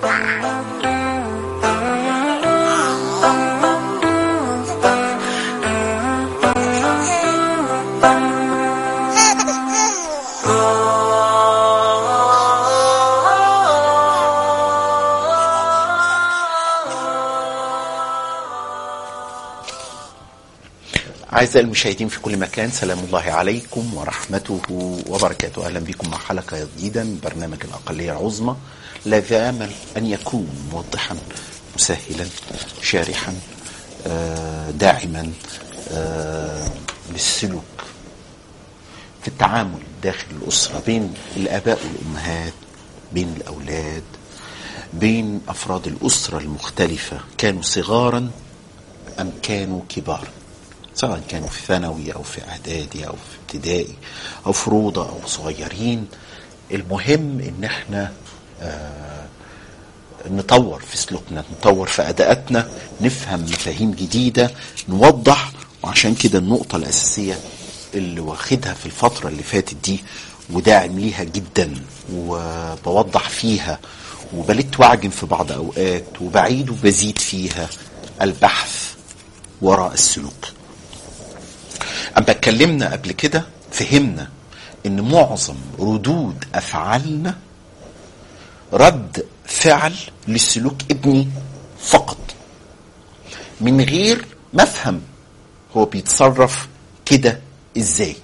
أعزائي المشاهدين في كل مكان سلام الله عليكم ورحمته وبركاته أهلا بكم مع حلقة جديدة من برنامج الأقلية العظمى الذي آمل أن يكون موضحا مسهلا شارحا آه، داعما آه، للسلوك في التعامل داخل الأسرة بين الآباء والأمهات بين الأولاد بين أفراد الأسرة المختلفة كانوا صغارا أم كانوا كبارا سواء كانوا في ثانوي او في اعدادي او في ابتدائي او في روضه او صغيرين المهم ان احنا آه نطور في سلوكنا نطور في اداءاتنا نفهم مفاهيم جديده نوضح وعشان كده النقطه الاساسيه اللي واخدها في الفتره اللي فاتت دي وداعم ليها جدا وبوضح فيها وبلت واعجن في بعض اوقات وبعيد وبزيد فيها البحث وراء السلوك أما اتكلمنا قبل كده فهمنا ان معظم ردود افعالنا رد فعل لسلوك ابني فقط من غير ما افهم هو بيتصرف كده ازاي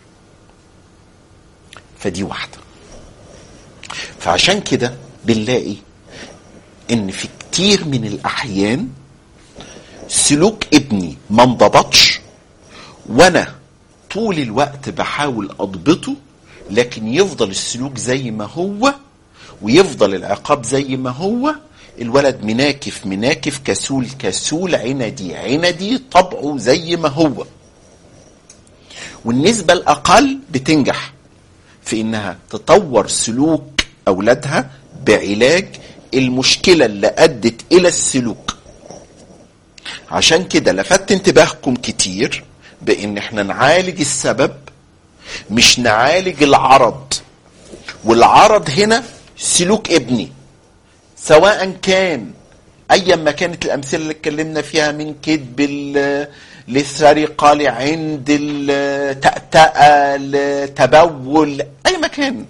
فدي واحده فعشان كده بنلاقي ان في كتير من الاحيان سلوك ابني ما انضبطش وانا طول الوقت بحاول اضبطه لكن يفضل السلوك زي ما هو ويفضل العقاب زي ما هو الولد مناكف مناكف كسول كسول عندي عندي طبعه زي ما هو والنسبة الأقل بتنجح في إنها تطور سلوك أولادها بعلاج المشكلة اللي أدت إلى السلوك عشان كده لفت انتباهكم كتير بان احنا نعالج السبب مش نعالج العرض والعرض هنا سلوك ابني سواء كان ايا ما كانت الامثله اللي اتكلمنا فيها من كذب للسرقه لعند التأتأة لتبول اي مكان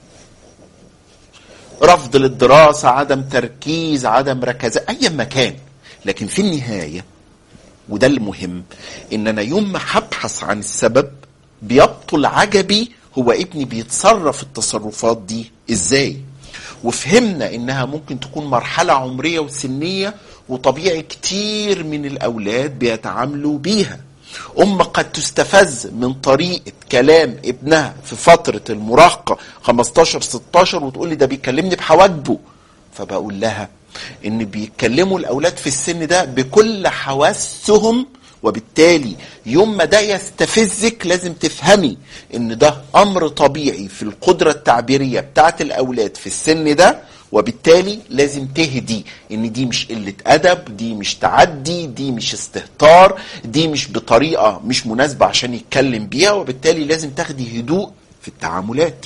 رفض للدراسه عدم تركيز عدم ركزه ايا مكان لكن في النهايه وده المهم ان انا يوم ما هبحث عن السبب بيبطل عجبي هو ابني بيتصرف التصرفات دي ازاي وفهمنا انها ممكن تكون مرحلة عمرية وسنية وطبيعي كتير من الاولاد بيتعاملوا بيها أم قد تستفز من طريقة كلام ابنها في فترة المراهقة 15 16 وتقول لي ده بيكلمني بحواجبه فبقول لها ان بيتكلموا الاولاد في السن ده بكل حواسهم وبالتالي يوم ما ده يستفزك لازم تفهمي ان ده امر طبيعي في القدرة التعبيرية بتاعت الاولاد في السن ده وبالتالي لازم تهدي ان دي مش قلة ادب دي مش تعدي دي مش استهتار دي مش بطريقة مش مناسبة عشان يتكلم بيها وبالتالي لازم تاخدي هدوء في التعاملات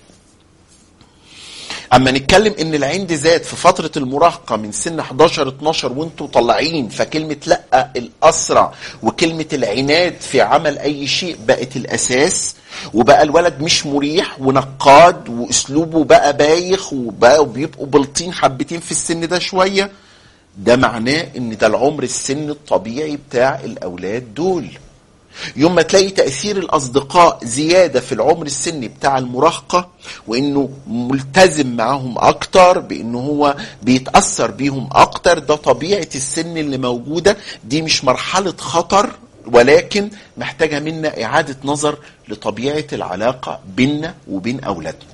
اما نتكلم ان العند زاد في فتره المراهقه من سن 11 12 وانتوا طالعين فكلمه لا الاسرع وكلمه العناد في عمل اي شيء بقت الاساس وبقى الولد مش مريح ونقاد واسلوبه بقى بايخ وبقى بيبقوا بلطين حبتين في السن ده شويه ده معناه ان ده العمر السن الطبيعي بتاع الاولاد دول يوم ما تلاقي تأثير الأصدقاء زيادة في العمر السني بتاع المراهقة وإنه ملتزم معاهم أكتر بإنه هو بيتأثر بيهم أكتر ده طبيعة السن اللي موجودة دي مش مرحلة خطر ولكن محتاجة منا إعادة نظر لطبيعة العلاقة بيننا وبين أولادنا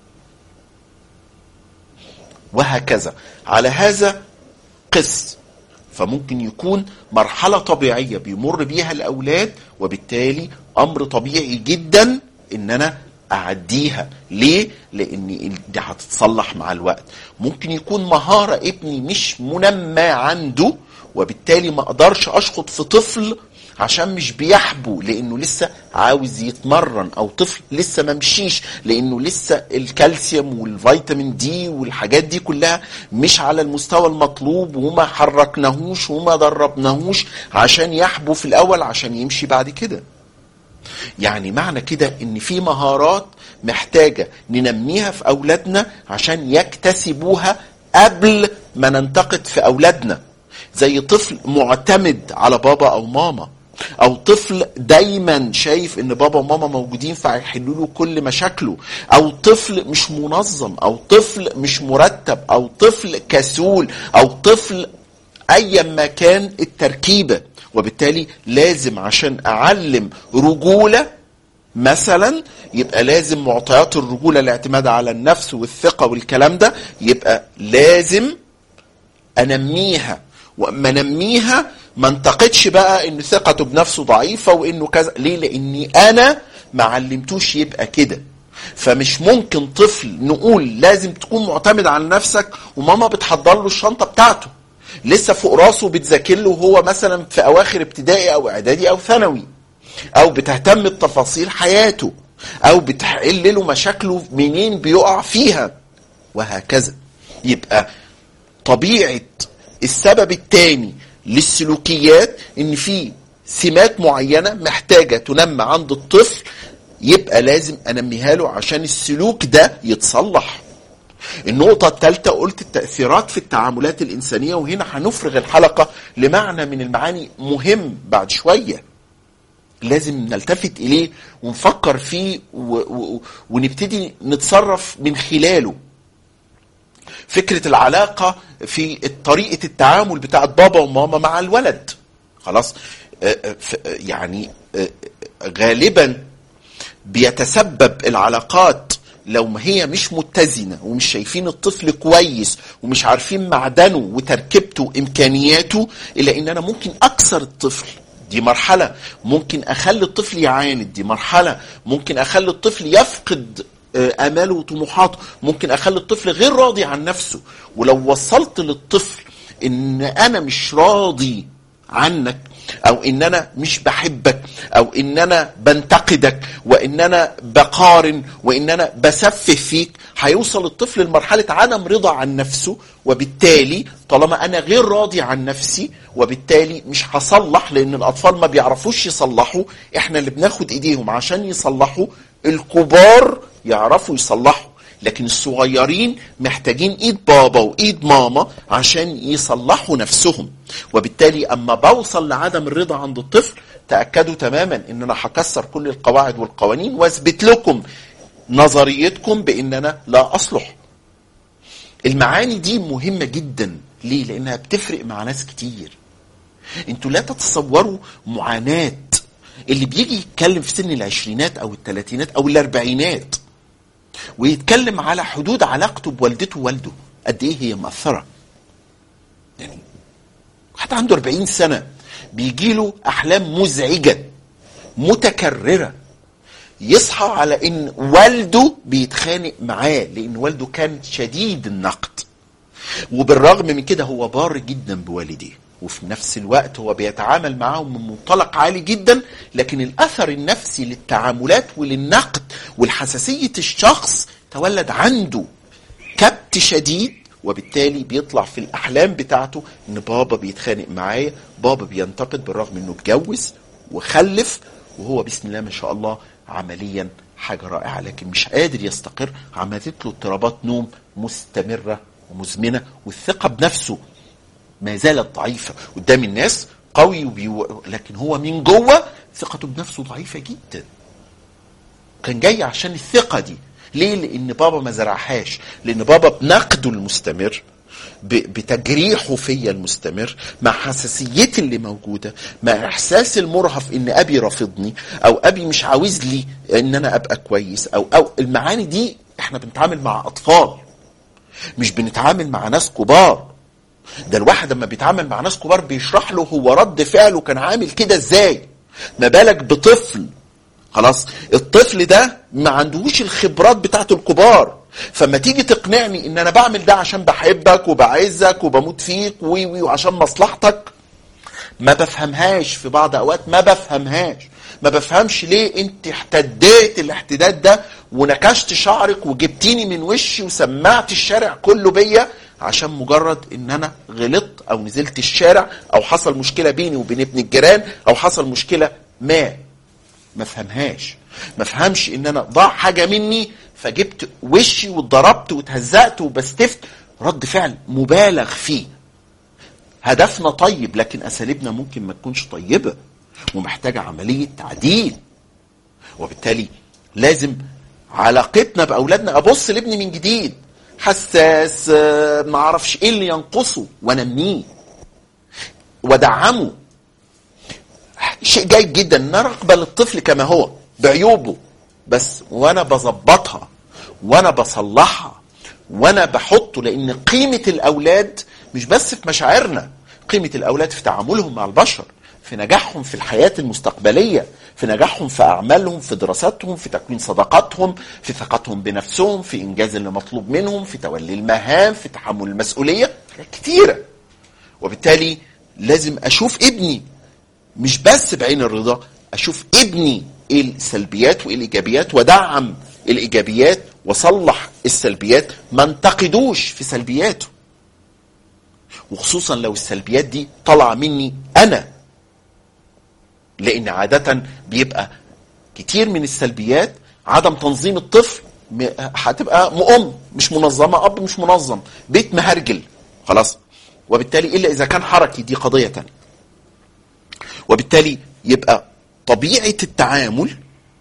وهكذا على هذا قس فممكن يكون مرحله طبيعيه بيمر بيها الاولاد وبالتالي امر طبيعي جدا ان انا اعديها ليه لان دي هتتصلح مع الوقت ممكن يكون مهاره ابني مش منمى عنده وبالتالي ما اقدرش اشخط في طفل عشان مش بيحبو لانه لسه عاوز يتمرن او طفل لسه ما مشيش لانه لسه الكالسيوم والفيتامين دي والحاجات دي كلها مش على المستوى المطلوب وما حركناهوش وما دربناهوش عشان يحبو في الاول عشان يمشي بعد كده يعني معنى كده ان في مهارات محتاجة ننميها في اولادنا عشان يكتسبوها قبل ما ننتقد في اولادنا زي طفل معتمد على بابا او ماما او طفل دايما شايف ان بابا وماما موجودين فهيحلوا له كل مشاكله او طفل مش منظم او طفل مش مرتب او طفل كسول او طفل ايا ما كان التركيبه وبالتالي لازم عشان اعلم رجوله مثلا يبقى لازم معطيات الرجوله الاعتماد على النفس والثقه والكلام ده يبقى لازم انميها واما انميها ما انتقدش بقى ان ثقته بنفسه ضعيفه وانه كذا ليه لاني انا ما علمتوش يبقى كده فمش ممكن طفل نقول لازم تكون معتمد على نفسك وماما بتحضر له الشنطه بتاعته لسه فوق راسه بتذاكر له وهو مثلا في اواخر ابتدائي او اعدادي او ثانوي او بتهتم بتفاصيل حياته او بتحل له مشاكله منين بيقع فيها وهكذا يبقى طبيعه السبب الثاني للسلوكيات ان في سمات معينه محتاجه تنمى عند الطفل يبقى لازم انميها له عشان السلوك ده يتصلح النقطة الثالثة قلت التأثيرات في التعاملات الإنسانية وهنا هنفرغ الحلقة لمعنى من المعاني مهم بعد شوية لازم نلتفت إليه ونفكر فيه و... و... ونبتدي نتصرف من خلاله فكرة العلاقة في طريقة التعامل بتاعت بابا وماما مع الولد خلاص يعني غالبا بيتسبب العلاقات لو ما هي مش متزنه ومش شايفين الطفل كويس ومش عارفين معدنه وتركيبته وامكانياته الا ان انا ممكن اكسر الطفل دي مرحله ممكن اخلي الطفل يعاند دي مرحله ممكن اخلي الطفل يفقد اماله وطموحاته ممكن اخلي الطفل غير راضي عن نفسه ولو وصلت للطفل ان انا مش راضي عنك او ان انا مش بحبك او ان انا بنتقدك وان انا بقارن وان انا بسفه فيك هيوصل الطفل لمرحله عدم رضا عن نفسه وبالتالي طالما انا غير راضي عن نفسي وبالتالي مش هصلح لان الاطفال ما بيعرفوش يصلحوا احنا اللي بناخد ايديهم عشان يصلحوا الكبار يعرفوا يصلحوا لكن الصغيرين محتاجين ايد بابا وايد ماما عشان يصلحوا نفسهم وبالتالي اما بوصل لعدم الرضا عند الطفل تاكدوا تماما ان انا هكسر كل القواعد والقوانين واثبت لكم نظريتكم بان انا لا اصلح المعاني دي مهمه جدا ليه لانها بتفرق مع ناس كتير انتوا لا تتصوروا معاناه اللي بيجي يتكلم في سن العشرينات او الثلاثينات او الاربعينات ويتكلم على حدود علاقته بوالدته ووالده قد ايه هي مأثرة يعني حتى عنده 40 سنة بيجي له أحلام مزعجة متكررة يصحى على ان والده بيتخانق معاه لان والده كان شديد النقد وبالرغم من كده هو بار جدا بوالديه وفي نفس الوقت هو بيتعامل معاهم من منطلق عالي جدا لكن الاثر النفسي للتعاملات وللنقد والحساسيه الشخص تولد عنده كبت شديد وبالتالي بيطلع في الاحلام بتاعته ان بابا بيتخانق معايا بابا بينتقد بالرغم انه اتجوز وخلف وهو بسم الله ما شاء الله عمليا حاجه رائعه لكن مش قادر يستقر عملت له اضطرابات نوم مستمره ومزمنه والثقه بنفسه ما زالت ضعيفة قدام الناس قوي وبيو... لكن هو من جوه ثقته بنفسه ضعيفة جدا كان جاي عشان الثقة دي ليه لان بابا ما زرعهاش لان بابا بنقده المستمر بتجريحه فيا المستمر مع حساسيتي اللي موجوده مع احساس المرهف ان ابي رافضني او ابي مش عاوز لي ان انا ابقى كويس او او المعاني دي احنا بنتعامل مع اطفال مش بنتعامل مع ناس كبار ده الواحد لما بيتعامل مع ناس كبار بيشرح له هو رد فعله كان عامل كده ازاي ما بالك بطفل خلاص الطفل ده ما عندهوش الخبرات بتاعت الكبار فما تيجي تقنعني ان انا بعمل ده عشان بحبك وبعزك وبموت فيك وي وي وعشان مصلحتك ما بفهمهاش في بعض اوقات ما بفهمهاش ما بفهمش ليه انت احتديت الاحتداد ده ونكشت شعرك وجبتيني من وشي وسمعت الشارع كله بيا عشان مجرد ان انا غلطت او نزلت الشارع او حصل مشكله بيني وبين ابن الجيران او حصل مشكله ما ما فهمهاش ما فهمش ان انا ضاع حاجه مني فجبت وشي واتضربت واتهزقت وبستفت رد فعل مبالغ فيه هدفنا طيب لكن اساليبنا ممكن ما تكونش طيبه ومحتاجه عمليه تعديل وبالتالي لازم علاقتنا باولادنا ابص لابني من جديد حساس آه، ما اعرفش ايه اللي ينقصه وانميه ودعمه شيء جيد جدا ان انا اقبل الطفل كما هو بعيوبه بس وانا بظبطها وانا بصلحها وانا بحطه لان قيمه الاولاد مش بس في مشاعرنا قيمه الاولاد في تعاملهم مع البشر في نجاحهم في الحياه المستقبليه في نجاحهم في اعمالهم في دراساتهم في تكوين صداقاتهم في ثقتهم بنفسهم في انجاز اللي مطلوب منهم في تولي المهام في تحمل المسؤوليه حاجات كتيره وبالتالي لازم اشوف ابني مش بس بعين الرضا اشوف ابني ايه السلبيات وايه الايجابيات ودعم الايجابيات وصلح السلبيات ما انتقدوش في سلبياته وخصوصا لو السلبيات دي طالعه مني انا لان عاده بيبقى كتير من السلبيات عدم تنظيم الطفل م- هتبقى مؤم مش منظمه اب مش منظم بيت مهرجل خلاص وبالتالي الا اذا كان حركي دي قضيه تانية وبالتالي يبقى طبيعه التعامل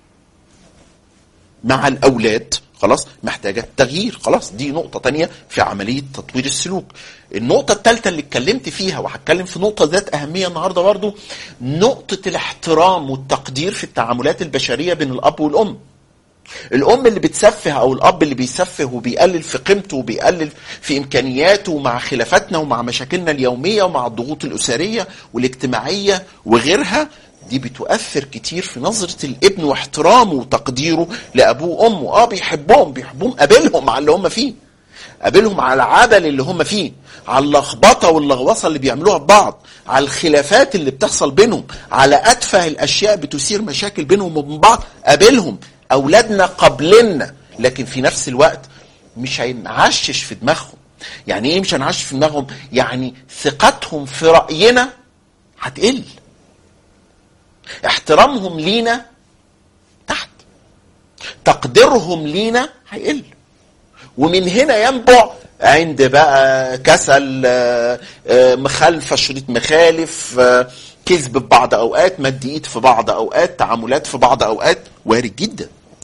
مع الاولاد خلاص محتاجه تغيير خلاص دي نقطه تانية في عمليه تطوير السلوك النقطه الثالثه اللي اتكلمت فيها وهتكلم في نقطه ذات اهميه النهارده برضو نقطه الاحترام والتقدير في التعاملات البشريه بين الاب والام الام اللي بتسفه او الاب اللي بيسفه وبيقلل في قيمته وبيقلل في امكانياته مع خلافاتنا ومع مشاكلنا اليوميه ومع الضغوط الاسريه والاجتماعيه وغيرها دي بتؤثر كتير في نظرة الابن واحترامه وتقديره لأبوه وأمه اه بيحبهم بيحبهم قابلهم على اللي هم فيه قابلهم على العبل اللي هم فيه على اللخبطة واللغوصة اللي بيعملوها ببعض على الخلافات اللي بتحصل بينهم على أتفه الأشياء بتثير مشاكل بينهم وبين بعض قابلهم أولادنا قبلنا لكن في نفس الوقت مش هينعشش في دماغهم يعني ايه مش هنعشش في دماغهم يعني ثقتهم في رأينا هتقل احترامهم لينا تحت تقديرهم لينا هيقل ومن هنا ينبع عند بقى كسل آه، آه، مخالفه شريط مخالف آه، كذب في بعض اوقات مد ايد في بعض اوقات تعاملات في بعض اوقات وارد جدا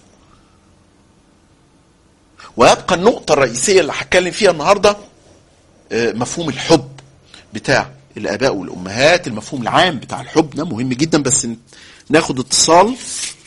ويبقى النقطه الرئيسيه اللي هتكلم فيها النهارده آه، مفهوم الحب بتاع الاباء والامهات المفهوم العام بتاع الحب ده مهم جدا بس ناخد اتصال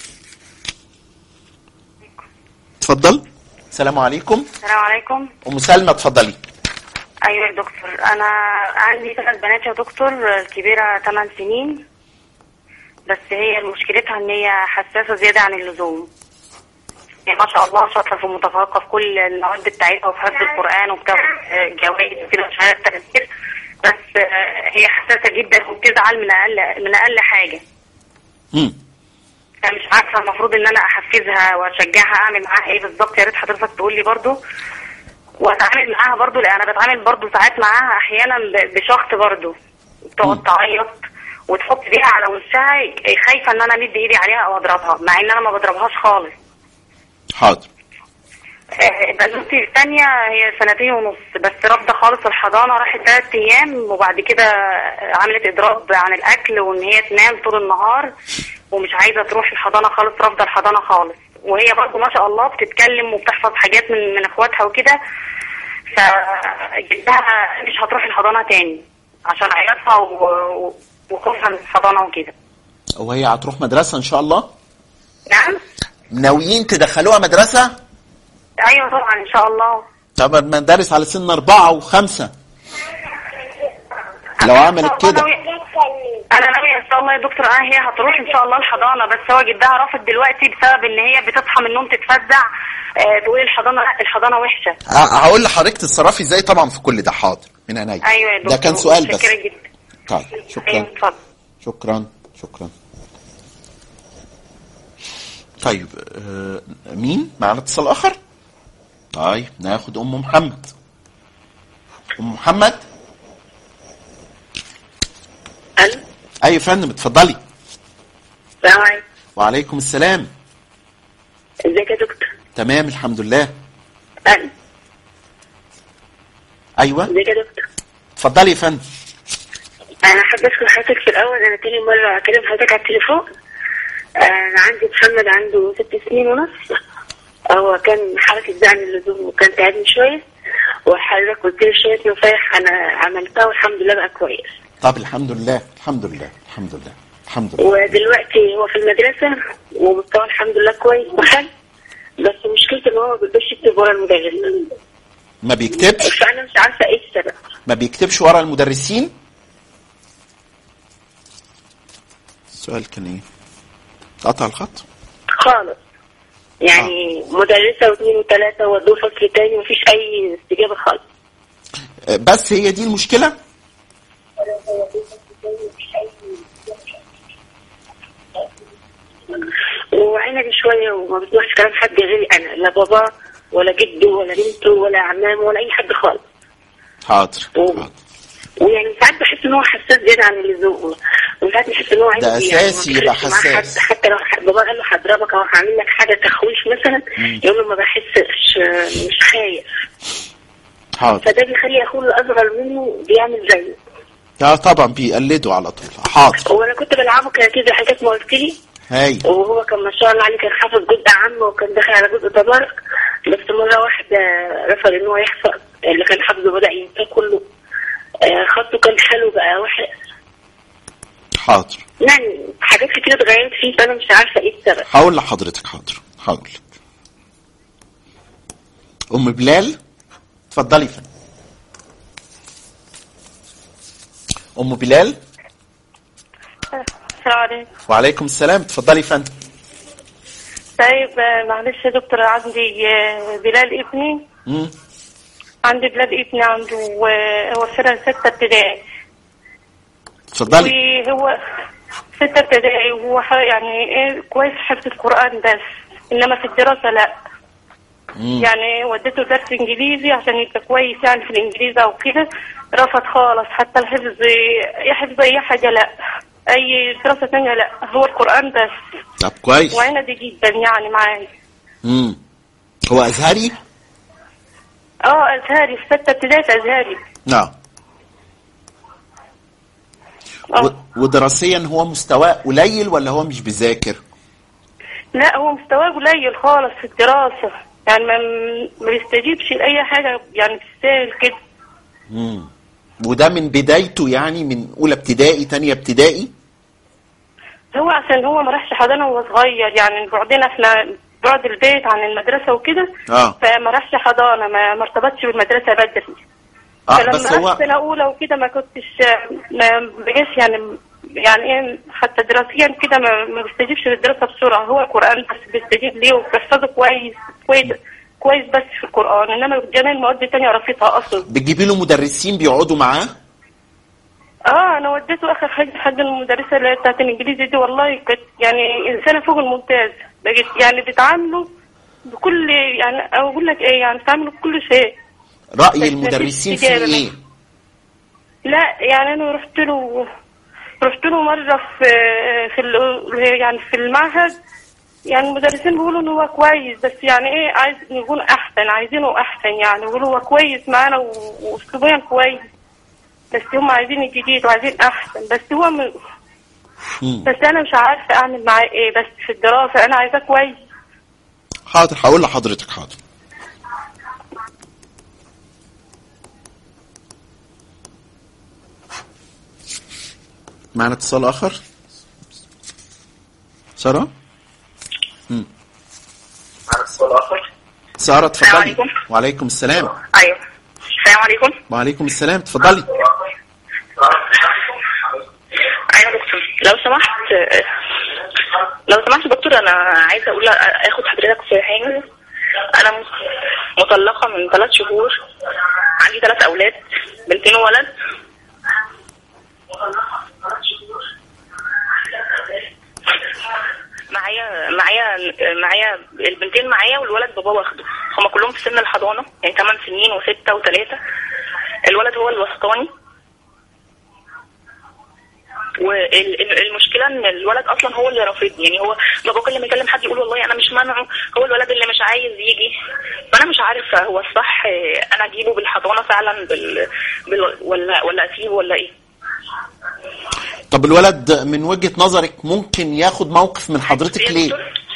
اتفضل السلام عليكم السلام عليكم ام سلمى اتفضلي ايوه يا دكتور انا عندي ثلاث بنات يا دكتور الكبيره 8 سنين بس هي مشكلتها ان هي حساسه زياده عن اللزوم يعني ما شاء الله شاطره في متفوقه في كل المواد بتاعتها وفي حفظ القران وبتاخد جوائز وكده مش عارف تفكير بس آه، هي حساسه جدا وبتزعل من اقل من اقل حاجه مم. فمش عارفه المفروض ان انا احفزها واشجعها اعمل معاها ايه بالظبط يا ريت حضرتك تقول لي برضو واتعامل معاها برضو لان انا بتعامل برضو ساعات معاها احيانا ب- بشخط برضو تقعد تعيط وتحط ايديها على وشها خايفه ان انا امد ايدي عليها او اضربها مع ان انا ما بضربهاش خالص حاضر آه، بنوتي الثانية هي سنتين ونص بس رافضة خالص الحضانة راحت ثلاث أيام وبعد كده عملت إضراب عن الأكل وإن هي تنام طول النهار ومش عايزة تروح الحضانة خالص رافضة الحضانة خالص وهي برضو ما شاء الله بتتكلم وبتحفظ حاجات من من إخواتها وكده فجدها مش هتروح الحضانة تاني عشان عياطها و- و- وخوفها من الحضانة وكده وهي هتروح مدرسه ان شاء الله نعم ناويين تدخلوها مدرسه أيوة طبعا إن شاء الله طب المدارس على سن أربعة وخمسة لو عملت كده انا ناويه ان شاء الله يا دكتور اه هي هتروح ان شاء الله الحضانه بس هو جدها رافض دلوقتي بسبب ان هي بتصحى من النوم تتفزع آه، تقول الحضانه لا الحضانه وحشه ه- هقول لحضرتك تتصرفي ازاي طبعا في كل ده حاضر من عينيا ايوه يا دكتور ده كان سؤال بس متشكرة جدا طيب ايوه شكرا اتفضل شكرا شكرا طيب آه، مين معنا اتصال اخر طيب ناخد ام محمد ام محمد الو اي يا فندم اتفضلي السلام عليكم وعليكم السلام ازيك يا دكتور تمام الحمد لله الو ايوه ازيك يا دكتور اتفضلي يا فندم انا حابه اشكر حضرتك في الاول انا تاني مره اكلم حضرتك على التليفون انا عندي محمد عنده ست سنين ونص هو كان حركه زعل اللزوم وكان تعبني شويه وحضرتك قلت لي شويه نصايح انا عملتها والحمد لله بقى كويس طب الحمد لله الحمد لله الحمد لله الحمد لله ودلوقتي هو في المدرسه ومستواه الحمد لله كويس وحلو بس مشكلته ان هو ما بيقدرش يكتب ورا المدرس ما بيكتبش فانا مش عارفه ايه السبب ما بيكتبش ورا المدرسين السؤال كان ايه قطع الخط خالص يعني مدرسه واثنين وثلاثه ودوه فصل تاني مفيش اي استجابه خالص آه، بس هي دي المشكله وعنبي شويه وما بيسمعش كلام حد غيري انا لا بابا ولا جده ولا بنته ولا عمامه ولا اي حد خالص حاضر و- حاضر ويعني ساعات بحس ان هو حساس زياده عن اللزوم وساعات بحس ان هو ده عندي أساسي يعني ما يبقى بيفرقش معاه حساس. حد حتى لو ح- بابا قال له هضربك او هعمل لك حاجه تخويف مثلا يقول له ما بحسش آه، مش خايف حاضر فده بيخلي اخوه الاصغر منه بيعمل زيه اه طبعا بيقلدوا على طول حاضر وانا كنت بلعبه كاراتيه زي حضرتك ما قلت لي هاي وهو كان ما شاء الله عليه كان حافظ جزء عام وكان داخل على جزء تبارك بس مرة واحدة رفض ان هو يحفظ اللي كان حافظه بدأ ينساه كله آه، خطه كان حلو بقى وحش حاضر يعني حاجات كتير اتغيرت فيه فانا مش عارفة ايه السبب هقول لحضرتك حاضر هقول لك ام بلال اتفضلي يا فندم ام بلال السلام عليكم وعليكم السلام اتفضلي يا فندم طيب آه، معلش يا دكتور عندي آه، بلال ابني مم. عندي بلال ابني عنده آه، هو فرق ستة ابتدائي اتفضلي وهو ستة ابتدائي وهو ح- يعني ايه كويس في حفظ القرآن بس انما في الدراسة لا مم. يعني وديته درس انجليزي عشان يبقى كويس يعني في الانجليزي او كده رفض خالص حتى الحفظ يحفظ اي حاجة لا اي دراسة تانية لا هو القرآن بس طب كويس وعندي جدا يعني معايا مم. هو ازهري اه ازهري في ستة ابتدائي في ازهري نعم اه و- ودراسيا هو مستواه قليل ولا هو مش بيذاكر لا هو مستواه قليل خالص في الدراسة يعني ما, ما بيستجيبش لأي حاجة يعني تستاهل كده مم. وده من بدايته يعني من اولى ابتدائي تانية ابتدائي هو عشان هو ما راحش حضانة وهو صغير يعني بعدين احنا بعد البيت عن المدرسة وكده اه فما راحش حضانة ما ما ارتبطش بالمدرسة بدري اه فلما بس راح هو سنة أولى وكده ما كنتش ما بقاش يعني يعني ايه حتى دراسيا كده ما, ما بيستجيبش للدراسة بسرعة هو القرآن بس بيستجيب ليه وبيحفظه كويس كويس كويس بس في القرآن إنما جميع المواد التانية رفضها أصلا بتجيبي له مدرسين بيقعدوا معاه اه انا وديته اخر حاجه حد المدرسه اللي هي بتاعت الانجليزي دي والله كانت يعني انسانه فوق الممتاز بقت يعني بتعامله بكل يعني اقول لك ايه يعني بتعامله بكل شيء رأي بس المدرسين مفيش فيه استجابة ايه لا يعني انا رحت له رحت له مره في في ال- يعني في المعهد يعني المدرسين بيقولوا ان هو كويس بس يعني ايه عايز نكون احسن عايزينه احسن يعني بيقولوا هو كويس معانا و- واسلوبيا كويس بس هم عايزين الجديد وعايزين احسن بس هو م... مم. بس انا مش عارفه اعمل معاه ايه بس في الدراسه انا عايزاه كويس حاضر هقول لحضرتك حاضر معنا اتصال اخر سارة مم. سارة اتفضلي عليكم. وعليكم السلام ايوه السلام عليكم وعليكم السلام اتفضلي ايوه دكتور لو سمحت لو سمحت دكتور انا عايزه اقول اخد حضرتك في حاجه انا م- مطلقه من ثلاث شهور عندي ثلاث اولاد بنتين وولد معايا معايا معايا البنتين معايا والولد بابا واخده هما كلهم في سن الحضانه يعني 8 سنين و6 و3 الولد هو الوسطاني والمشكله ان الولد اصلا هو اللي رافضني يعني هو بابا كل ما يكلم حد يقول والله انا مش مانعه هو الولد اللي مش عايز يجي فانا مش عارفه هو الصح آه، انا اجيبه بالحضانه فعلا بال... بال... ولا ولا اسيبه ولا ايه طب الولد من وجهة نظرك ممكن ياخد موقف من حضرتك ليه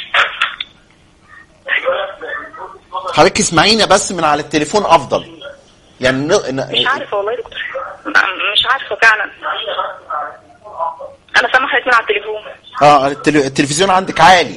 حضرتك اسمعينا بس من على التليفون افضل يعني ن... ن... مش عارفه والله يا دكتور مش عارفه فعلا انا سامعه حضرتك من على التليفون اه التل... التلفزيون عندك عالي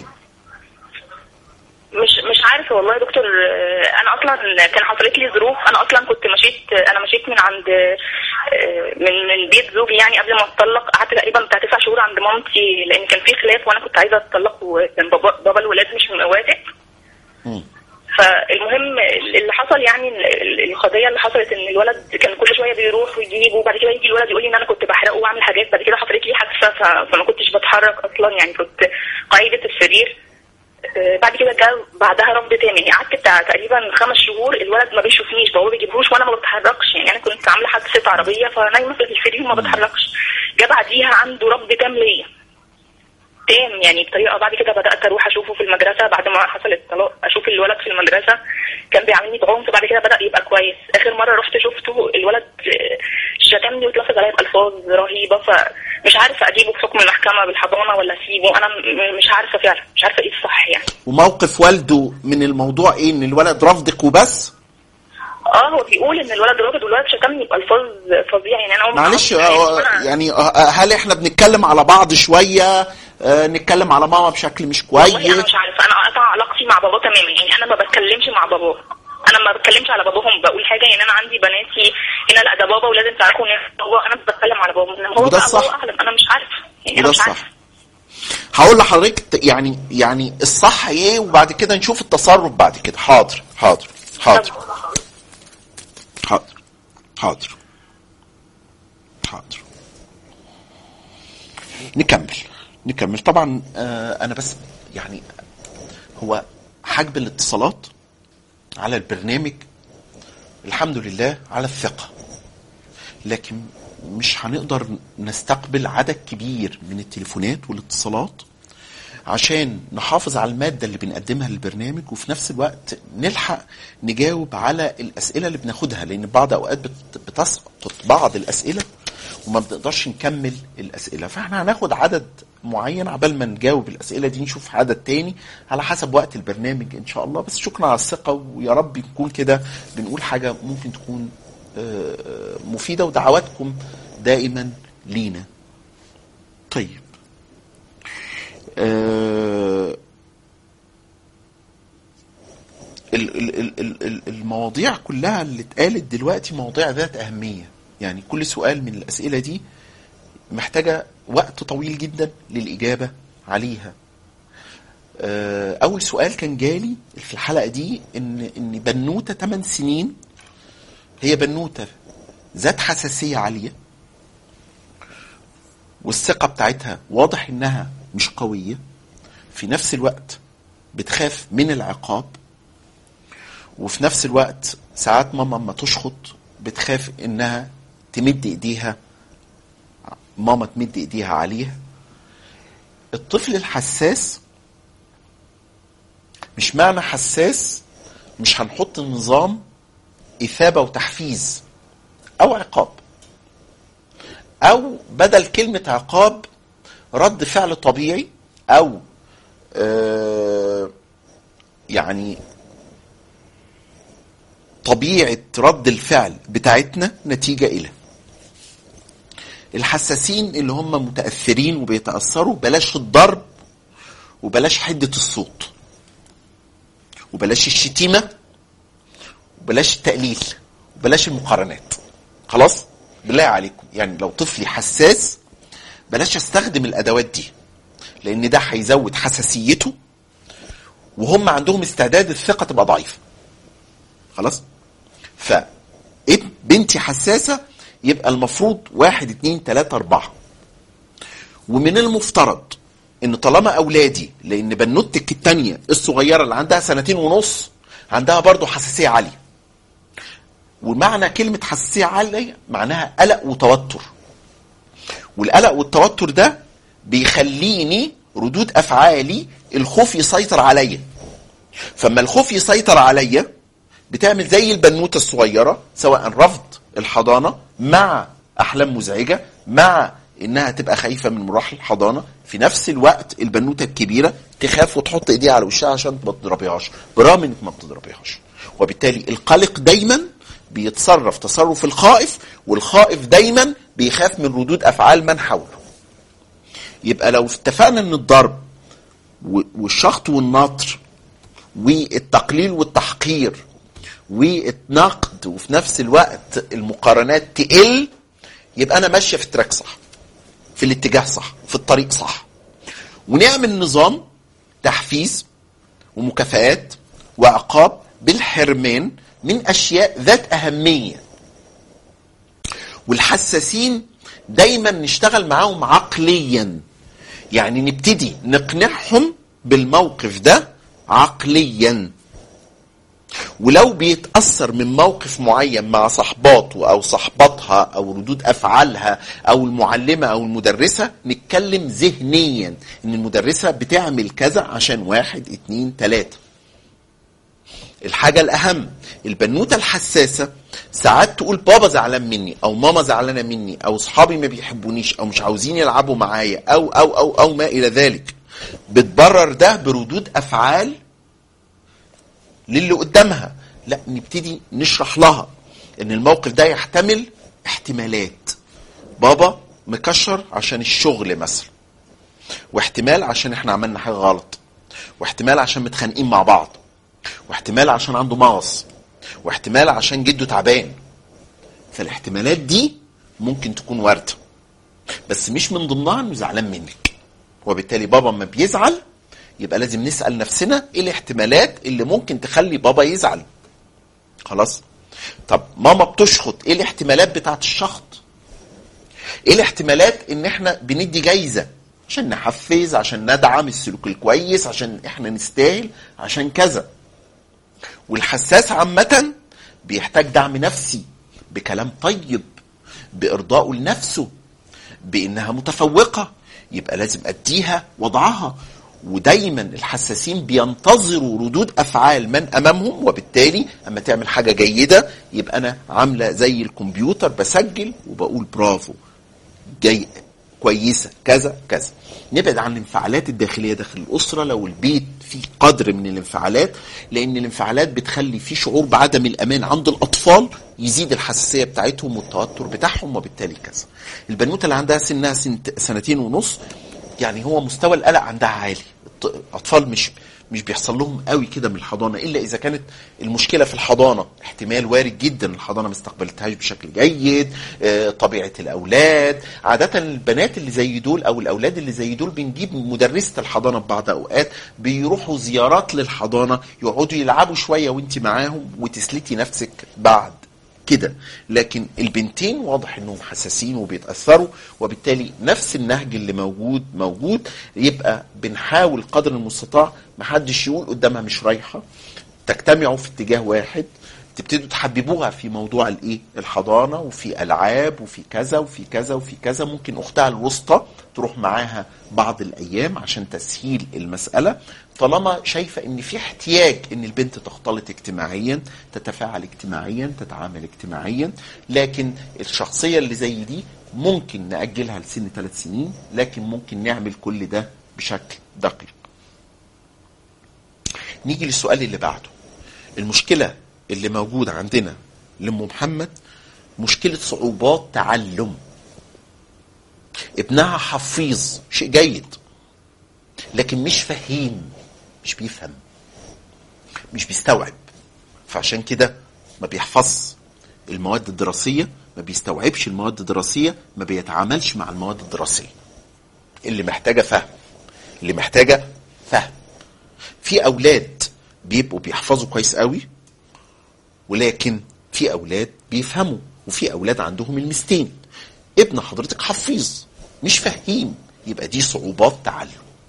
مش مش عارفه والله يا دكتور آه، انا اصلا كان حصلت لي ظروف انا اصلا كنت مشيت انا مشيت من عند آه، من من بيت زوجي يعني قبل ما اتطلق قعدت تقريبا بتاع تسع شهور عند مامتي لان كان في خلاف وانا كنت عايزه اتطلق وكان بابا بابا الولاد مش موافق مم. فالمهم اللي حصل يعني ال- القضيه اللي حصلت ان الولد كان كل شويه بيروح ويجيب وبعد كده يجي الولد يقول لي ان انا كنت بحرقه واعمل حاجات بعد كده حصلت لي حادثه ف- فما كنتش بتحرك اصلا يعني كنت قاعده السرير آه، بعد كده جه بعدها رفض تاني يعني قعدت بتاع تقريبا خمس شهور الولد ما بيشوفنيش بابا ما بيجيبهوش وانا ما بتحركش يعني انا كنت عامله حادثه عربيه فنايمه في السرير ما بتحركش جه بعديها عنده رفض تام ليا تام يعني بطريقه بعد كده بدات اروح اشوفه في المدرسه بعد ما حصل الطلاق اشوف الولد في المدرسه كان بيعاملني بعنف بعد كده بدا يبقى كويس اخر مره رحت شفته الولد آه، شتمني واتلفظ عليا بالفاظ رهيبه فمش عارفه اجيبه بحكم المحكمه بالحضانه ولا اسيبه انا م- مش عارفه فعلا مش عارفه ايه الصح يعني وموقف والده من الموضوع ايه ان الولد رفضك وبس اه هو بيقول ان الولد رافض والولد شتمني بالفاظ فظيعه يعني انا أول ما معلش عرفت آه، أنا- يعني آه، هل احنا بنتكلم على بعض شويه آه، نتكلم على ماما بشكل مش والله انا كويس مش عارفه انا قطع علاقتي مع بابا تماما يعني انا ما بتكلمش مع باباه انا ما بتكلمش على باباهم بقول حاجه يعني انا عندي بناتي هنا لا ده بابا ولازم تعرفوا ان بابا انا مش بتكلم على بابا إنما هو وده بقى الصح. الله اعلم انا مش عارفه يعني وده انا مش الصح عارفه هقول لحضرتك ت- يعني يعني الصح ايه وبعد كده نشوف التصرف بعد كده حاضر حاضر حاضر حاضر حاضر حاضر نكمل نكمل طبعا آه انا بس يعني هو حجب الاتصالات على البرنامج الحمد لله على الثقة لكن مش هنقدر نستقبل عدد كبير من التليفونات والاتصالات عشان نحافظ على المادة اللي بنقدمها للبرنامج وفي نفس الوقت نلحق نجاوب على الأسئلة اللي بناخدها لأن بعض أوقات بت- بتسقط بعض الأسئلة وما بنقدرش نكمل الأسئلة فاحنا هناخد عدد معين عبال ما نجاوب الأسئلة دي نشوف عدد تاني على حسب وقت البرنامج إن شاء الله بس شكرا على الثقة ويا رب نكون كده بنقول حاجة ممكن تكون آه، آه، مفيدة ودعواتكم دائما لينا طيب آه، ال- ال- ال- ال- ال- المواضيع كلها اللي اتقالت دلوقتي مواضيع ذات أهمية يعني كل سؤال من الأسئلة دي محتاجة وقت طويل جدا للإجابة عليها آه، أول سؤال كان جالي في الحلقة دي إن إن بنوتة 8 سنين هي بنوتة ذات حساسية عالية والثقة بتاعتها واضح إنها مش قوية في نفس الوقت بتخاف من العقاب وفي نفس الوقت ساعات ماما ما تشخط بتخاف انها تمد ايديها ماما تمد ايديها عليها الطفل الحساس مش معنى حساس مش هنحط نظام إثابة وتحفيز أو عقاب أو بدل كلمة عقاب رد فعل طبيعي أو آه يعني طبيعة رد الفعل بتاعتنا نتيجة إلى الحساسين اللي هم متأثرين وبيتأثروا بلاش الضرب وبلاش حدة الصوت وبلاش الشتيمة وبلاش التقليل وبلاش المقارنات خلاص بالله عليكم يعني لو طفلي حساس بلاش استخدم الادوات دي لان ده هيزود حساسيته وهم عندهم استعداد الثقه تبقى ضعيفه خلاص ف اب- بنتي حساسه يبقى المفروض واحد اتنين تلاته اربعه ومن المفترض ان طالما اولادي لان بنوتك التانية الصغيره اللي عندها سنتين ونص عندها برضو حساسيه عاليه ومعنى كلمه حساسيه عاليه معناها قلق وتوتر والقلق والتوتر ده بيخليني ردود افعالي الخوف يسيطر عليا فما الخوف يسيطر عليا بتعمل زي البنوته الصغيره سواء رفض الحضانه مع احلام مزعجه مع انها تبقى خايفه من مراحل الحضانه في نفس الوقت البنوته الكبيره تخاف وتحط ايديها على وشها عشان ما تضربيهاش برغم انك ما بتضربيهاش وبالتالي القلق دايما بيتصرف تصرف الخائف والخائف دايما بيخاف من ردود افعال من حوله يبقى لو اتفقنا ان الضرب و- والشخط والنطر والتقليل والتحقير والنقد وفي نفس الوقت المقارنات تقل يبقى انا ماشيه في التراك صح في الاتجاه صح في الطريق صح ونعمل نظام تحفيز ومكافآت وعقاب بالحرمان من اشياء ذات اهميه والحساسين دايما نشتغل معاهم عقليا يعني نبتدي نقنعهم بالموقف ده عقليا ولو بيتأثر من موقف معين مع صحباته أو صحباتها أو ردود أفعالها أو المعلمة أو المدرسة نتكلم ذهنيا إن المدرسة بتعمل كذا عشان واحد اتنين تلاتة الحاجة الأهم البنوتة الحساسة ساعات تقول بابا زعلان مني أو ماما زعلانة مني أو صحابي ما بيحبونيش أو مش عاوزين يلعبوا معايا أو أو أو أو ما إلى ذلك بتبرر ده بردود أفعال للي قدامها لا نبتدي نشرح لها ان الموقف ده يحتمل احتمالات بابا مكشر عشان الشغل مثلا واحتمال عشان احنا عملنا حاجه غلط واحتمال عشان متخانقين مع بعض واحتمال عشان عنده مغص واحتمال عشان جده تعبان فالاحتمالات دي ممكن تكون وارده بس مش من ضمنها انه زعلان منك وبالتالي بابا ما بيزعل يبقى لازم نسال نفسنا ايه الاحتمالات اللي ممكن تخلي بابا يزعل خلاص طب ماما بتشخط ايه الاحتمالات بتاعت الشخط ايه الاحتمالات ان احنا بندي جايزه عشان نحفز عشان ندعم السلوك الكويس عشان احنا نستاهل عشان كذا والحساس عامه بيحتاج دعم نفسي بكلام طيب بارضائه لنفسه بانها متفوقه يبقى لازم اديها وضعها ودايما الحساسين بينتظروا ردود افعال من امامهم وبالتالي اما تعمل حاجه جيده يبقى انا عامله زي الكمبيوتر بسجل وبقول برافو جاي كويسه كذا كذا نبعد عن الانفعالات الداخليه داخل الاسره لو البيت فيه قدر من الانفعالات لان الانفعالات بتخلي في شعور بعدم الامان عند الاطفال يزيد الحساسيه بتاعتهم والتوتر بتاعهم وبالتالي كذا البنوته اللي عندها سنها سنت سنتين ونص يعني هو مستوى القلق عندها عالي الط- الاطفال مش مش بيحصل لهم قوي كده من الحضانه الا اذا كانت المشكله في الحضانه احتمال وارد جدا الحضانه ما استقبلتهاش بشكل جيد آه، طبيعه الاولاد عاده البنات اللي زي دول او الاولاد اللي زي دول بنجيب مدرسه الحضانه في بعض اوقات بيروحوا زيارات للحضانه يقعدوا يلعبوا شويه وانت معاهم وتسلتي نفسك بعد كده لكن البنتين واضح انهم حساسين وبيتاثروا وبالتالي نفس النهج اللي موجود موجود يبقى بنحاول قدر المستطاع محدش يقول قدامها مش رايحه تجتمعوا في اتجاه واحد تبتدوا تحببوها في موضوع الايه الحضانه وفي العاب وفي كذا وفي كذا وفي كذا ممكن اختها الوسطى تروح معاها بعض الايام عشان تسهيل المساله طالما شايفه ان في احتياج ان البنت تختلط اجتماعيا تتفاعل اجتماعيا تتعامل اجتماعيا لكن الشخصيه اللي زي دي ممكن ناجلها لسن ثلاث سنين لكن ممكن نعمل كل ده بشكل دقيق نيجي للسؤال اللي بعده المشكله اللي موجوده عندنا لام محمد مشكله صعوبات تعلم ابنها حفيظ شيء جيد لكن مش فهيم مش بيفهم مش بيستوعب فعشان كده ما بيحفظ المواد الدراسيه ما بيستوعبش المواد الدراسيه ما بيتعاملش مع المواد الدراسيه اللي محتاجه فهم اللي محتاجه فهم في اولاد بيبقوا بيحفظوا كويس قوي ولكن في اولاد بيفهموا وفي اولاد عندهم المستين ابن حضرتك حفيظ مش فهيم يبقى دي صعوبات تعلم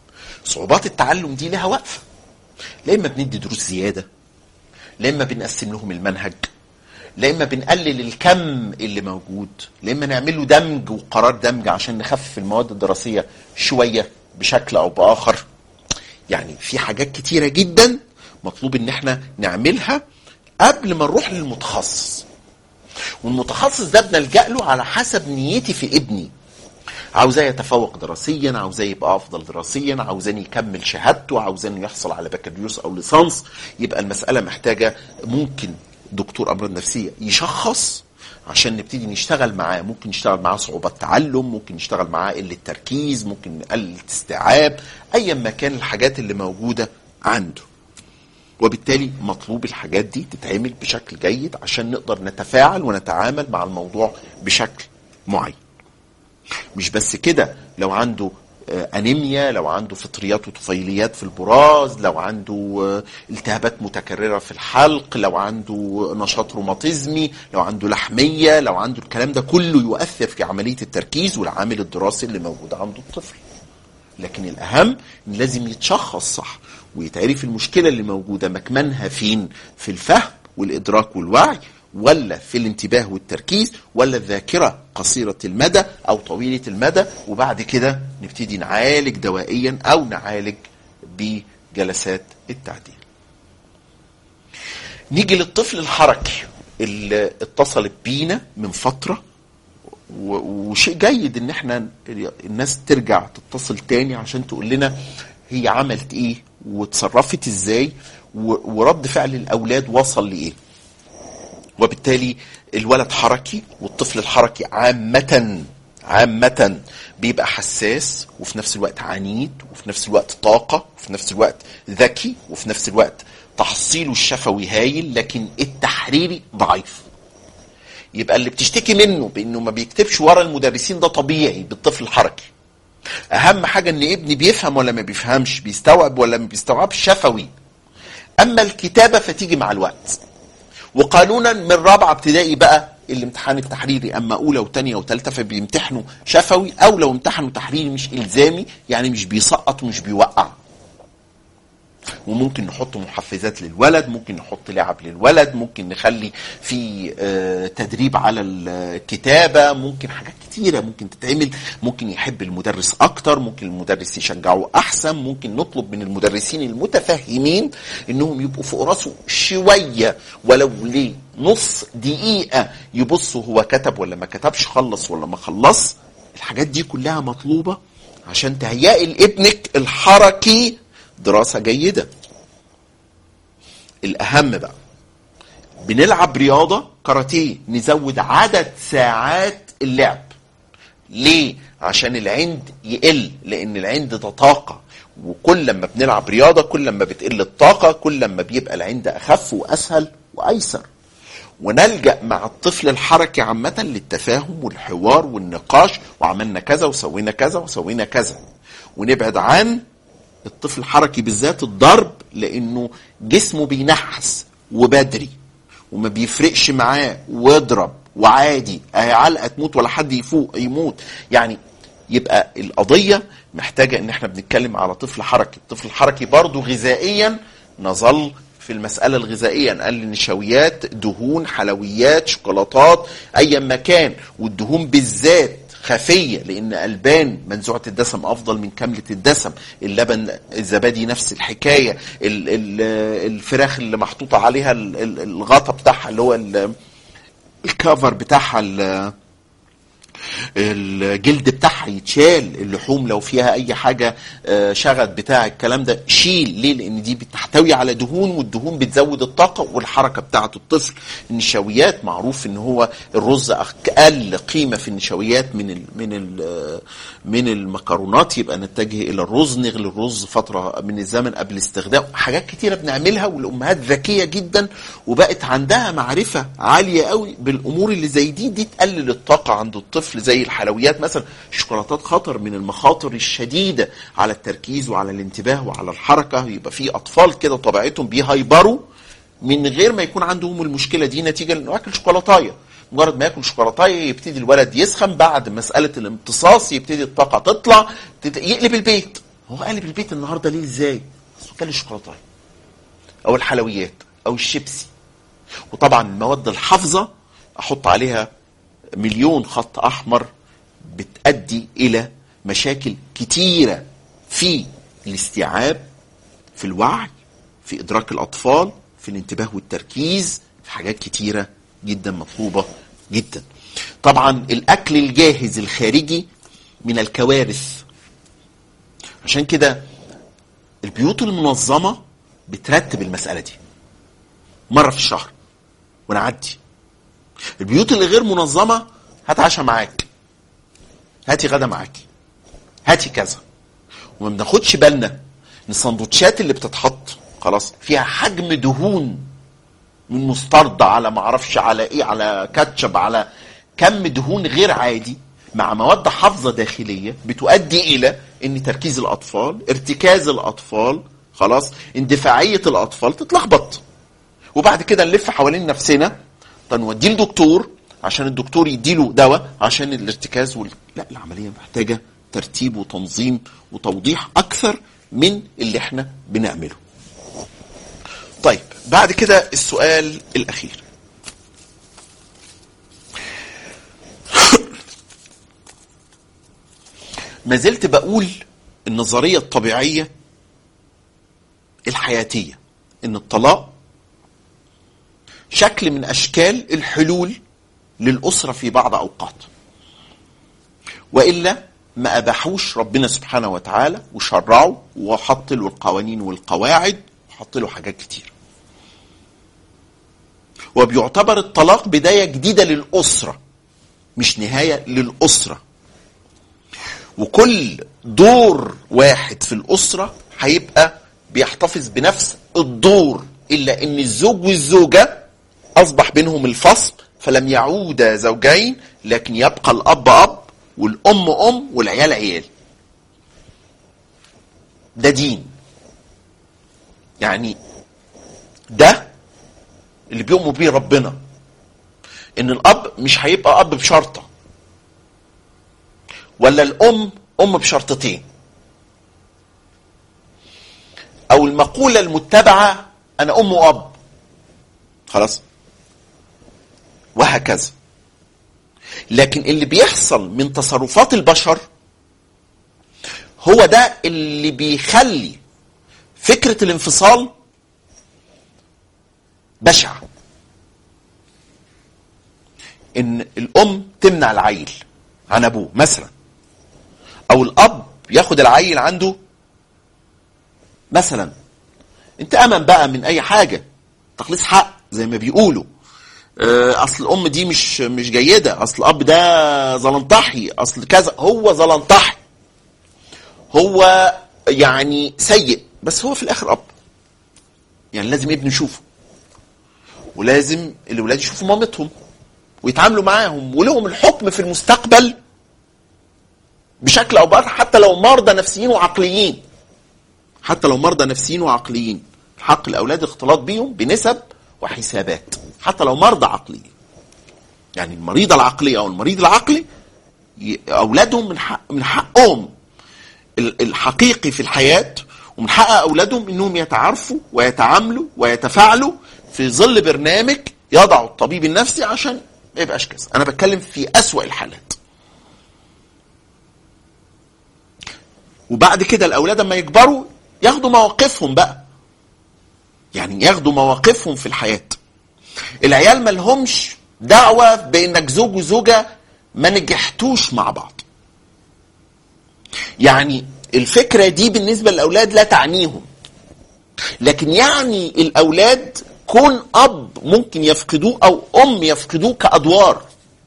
صعوبات التعلم دي لها وقفه لا اما بندي دروس زياده لا اما بنقسم لهم المنهج لا اما بنقلل الكم اللي موجود لا اما نعمل له دمج وقرار دمج عشان نخفف المواد الدراسيه شويه بشكل او باخر يعني في حاجات كتيره جدا مطلوب ان احنا نعملها قبل ما نروح للمتخصص والمتخصص ده بنلجا له على حسب نيتي في ابني عاوزاه يتفوق دراسيا عاوزاه يبقى افضل دراسيا عاوزاني يكمل شهادته عاوزاني يحصل على بكالوريوس او ليسانس يبقى المساله محتاجه ممكن دكتور امراض نفسيه يشخص عشان نبتدي نشتغل معاه ممكن نشتغل معاه صعوبات تعلم ممكن نشتغل معاه قله تركيز ممكن قله استيعاب ايا ما كان الحاجات اللي موجوده عنده وبالتالي مطلوب الحاجات دي تتعمل بشكل جيد عشان نقدر نتفاعل ونتعامل مع الموضوع بشكل معين مش بس كده لو عنده آه، انيميا لو عنده فطريات وطفيليات في البراز لو عنده آه، التهابات متكرره في الحلق لو عنده نشاط روماتيزمي لو عنده لحميه لو عنده الكلام ده كله يؤثر في عمليه التركيز والعامل الدراسي اللي موجود عند الطفل لكن الاهم ان لازم يتشخص صح ويتعرف المشكله اللي موجوده مكمنها فين في الفهم والادراك والوعي ولا في الانتباه والتركيز ولا الذاكره قصيره المدى او طويله المدى وبعد كده نبتدي نعالج دوائيا او نعالج بجلسات التعديل. نيجي للطفل الحركي اللي اتصلت بينا من فتره و- وشيء جيد ان احنا الناس ترجع تتصل تاني عشان تقول لنا هي عملت ايه وتصرفت ازاي و- ورد فعل الاولاد وصل لايه وبالتالي الولد حركي والطفل الحركي عامة عامة بيبقى حساس وفي نفس الوقت عنيد وفي نفس الوقت طاقة وفي نفس الوقت ذكي وفي نفس الوقت تحصيله الشفوي هايل لكن التحريري ضعيف يبقى اللي بتشتكي منه بانه ما بيكتبش ورا المدرسين ده طبيعي بالطفل الحركي اهم حاجه ان ابني بيفهم ولا ما بيفهمش بيستوعب ولا ما بيستوعبش شفوي اما الكتابه فتيجي مع الوقت وقانونا من رابعه ابتدائي بقى الامتحان التحريري اما اولى وثانيه وثالثه فبيمتحنوا شفوي او لو امتحنوا تحريري مش الزامي يعني مش بيسقط ومش بيوقع وممكن نحط محفزات للولد ممكن نحط لعب للولد ممكن نخلي في آه، تدريب على الكتابة ممكن حاجات كتيرة ممكن تتعمل ممكن يحب المدرس أكتر ممكن المدرس يشجعه أحسن ممكن نطلب من المدرسين المتفهمين إنهم يبقوا فوق راسه شوية ولو ليه نص دقيقة يبصوا هو كتب ولا ما كتبش خلص ولا ما خلص الحاجات دي كلها مطلوبة عشان تهيئي لابنك الحركي دراسة جيدة الأهم بقى بنلعب رياضة كاراتيه نزود عدد ساعات اللعب ليه؟ عشان العند يقل لأن العند ده طاقة وكل لما بنلعب رياضة كل لما بتقل الطاقة كل لما بيبقى العند أخف وأسهل وأيسر ونلجأ مع الطفل الحركي عامة للتفاهم والحوار والنقاش وعملنا كذا وسوينا كذا وسوينا كذا ونبعد عن الطفل الحركي بالذات الضرب لانه جسمه بينحس وبدري وما بيفرقش معاه واضرب وعادي اهي علقه تموت ولا حد يفوق يموت يعني يبقى القضيه محتاجه ان احنا بنتكلم على طفل حركي الطفل الحركي برضه غذائيا نظل في المسألة الغذائية نقلل نشويات دهون حلويات شوكولاتات أيا ما كان والدهون بالذات خفية لأن ألبان منزوعة الدسم أفضل من كاملة الدسم اللبن الزبادي نفس الحكاية ال- ال- الفراخ اللي محطوطة عليها ال- ال- الغطا بتاعها اللي هو ال- الكفر بتاعها ال- الجلد بتاعها يتشال اللحوم لو فيها اي حاجه آه، شغد بتاع الكلام ده شيل ليه لان دي بتحتوي على دهون والدهون بتزود الطاقه والحركه بتاعه الطفل النشويات معروف ان هو الرز اقل قيمه في النشويات من ال من ال من المكرونات يبقى نتجه الى الرز نغلي الرز فتره من الزمن قبل استخدامه حاجات كتيره بنعملها والامهات ذكيه جدا وبقت عندها معرفه عاليه قوي بالامور اللي زي دي دي تقلل الطاقه عند الطفل زي الحلويات مثلا الشوكولاتات خطر من المخاطر الشديده على التركيز وعلى الانتباه وعلى الحركه يبقى في اطفال كده طبيعتهم بيهايبروا من غير ما يكون عندهم المشكله دي نتيجه لانه اكل شوكولاتايه مجرد ما ياكل شوكولاتايه يبتدي الولد يسخن بعد مساله الامتصاص يبتدي الطاقه تطلع تت- يقلب البيت هو قالب البيت النهارده ليه ازاي؟ اصل كان الشوكولاته او الحلويات او الشيبسي وطبعا المواد الحافظه احط عليها مليون خط احمر بتؤدي الى مشاكل كتيره في الاستيعاب في الوعي في ادراك الاطفال في الانتباه والتركيز في حاجات كتيره جدا مطلوبه جدا طبعا الاكل الجاهز الخارجي من الكوارث عشان كده البيوت المنظمه بترتب المساله دي مره في الشهر ونعدي البيوت اللي غير منظمه هات عشاء معاك هاتي غدا معاكي هاتي كذا وما بناخدش بالنا ان السندوتشات اللي بتتحط خلاص فيها حجم دهون من مستردة على معرفش على ايه على كاتشب على كم دهون غير عادي مع مواد حافظة داخلية بتؤدي إلى أن تركيز الأطفال ارتكاز الأطفال خلاص اندفاعية الأطفال تتلخبط وبعد كده نلف حوالين نفسنا فنوديه لدكتور عشان الدكتور يديله دواء عشان الارتكاز وال... لا العملية محتاجة ترتيب وتنظيم وتوضيح أكثر من اللي احنا بنعمله طيب بعد كده السؤال الأخير ما زلت بقول النظرية الطبيعية الحياتية ان الطلاق شكل من اشكال الحلول للأسرة في بعض أوقات وإلا ما أباحوش ربنا سبحانه وتعالى وشرعوا وحط له القوانين والقواعد وحط له حاجات كتير وبيعتبر الطلاق بداية جديدة للأسرة مش نهاية للأسرة وكل دور واحد في الأسرة هيبقى بيحتفظ بنفس الدور إلا أن الزوج والزوجة أصبح بينهم الفصل فلم يعودا زوجين لكن يبقى الأب أب والأم أم والعيال عيال ده دين يعني ده اللي بيؤمر بيه ربنا ان الاب مش هيبقى اب بشرطه ولا الام ام بشرطتين او المقوله المتبعه انا ام واب خلاص وهكذا لكن اللي بيحصل من تصرفات البشر هو ده اللي بيخلي فكره الانفصال بشعه ان الام تمنع العيل عن ابوه مثلا او الاب ياخد العيل عنده مثلا انت امن بقى من اي حاجه تخليص حق زي ما بيقولوا آه، اصل الام دي مش مش جيده اصل الاب ده زلنطحي اصل كذا هو زلنطحي هو يعني سيء بس هو في الاخر اب يعني لازم ابنه يشوفه ولازم الاولاد يشوفوا مامتهم ويتعاملوا معاهم ولهم الحكم في المستقبل بشكل او باخر حتى لو مرضى نفسيين وعقليين حتى لو مرضى نفسيين وعقليين حق الاولاد الاختلاط بيهم بنسب وحسابات حتى لو مرضى عقليين يعني المريضه العقليه او المريض العقلي ي- اولادهم من حق من حقهم ال- الحقيقي في الحياه ومن حق اولادهم انهم يتعارفوا ويتعاملوا ويتفاعلوا في ظل برنامج يضع الطبيب النفسي عشان ما يبقاش كذا انا بتكلم في اسوأ الحالات وبعد كده الاولاد لما يكبروا ياخدوا مواقفهم بقى يعني ياخدوا مواقفهم في الحياه العيال ما لهمش دعوه بانك زوج وزوجه ما نجحتوش مع بعض يعني الفكره دي بالنسبه للاولاد لا تعنيهم لكن يعني الاولاد كون اب ممكن يفقدوه او ام يفقدوه كادوار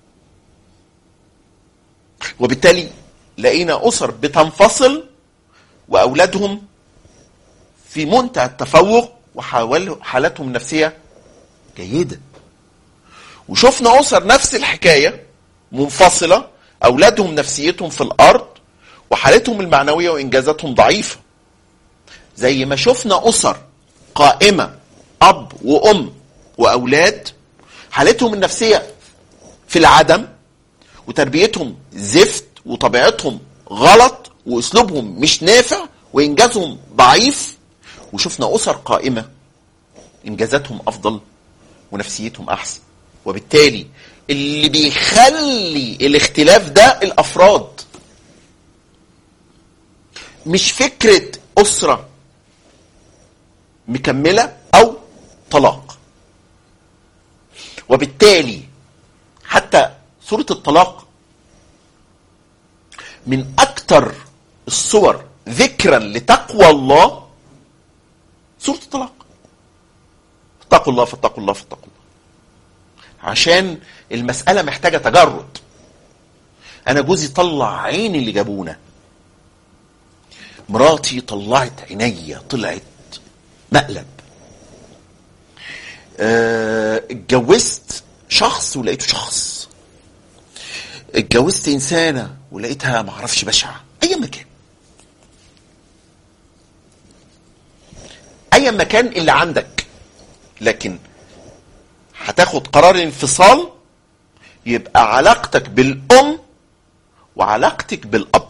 وبالتالي لقينا اسر بتنفصل واولادهم في منتهى التفوق وحالاتهم النفسيه جيده وشفنا اسر نفس الحكايه منفصله اولادهم نفسيتهم في الارض وحالتهم المعنويه وانجازاتهم ضعيفه زي ما شفنا اسر قائمه اب وام واولاد حالتهم النفسيه في العدم وتربيتهم زفت وطبيعتهم غلط واسلوبهم مش نافع وانجازهم ضعيف وشفنا اسر قائمه انجازاتهم افضل ونفسيتهم احسن وبالتالي اللي بيخلي الاختلاف ده الافراد مش فكره اسره مكمله او طلاق وبالتالي حتى سوره الطلاق من اكتر الصور ذكرا لتقوى الله سوره الطلاق اتقوا الله فاتقوا الله فاتقوا الله عشان المسألة محتاجة تجرد أنا جوزي طلع عين اللي جابونا مراتي طلعت عينيا طلعت مقلب آه، اتجوزت شخص ولقيته شخص اتجوزت إنسانة ولقيتها معرفش بشعة أي مكان أي مكان اللي عندك لكن هتاخد قرار الانفصال يبقى علاقتك بالام وعلاقتك بالاب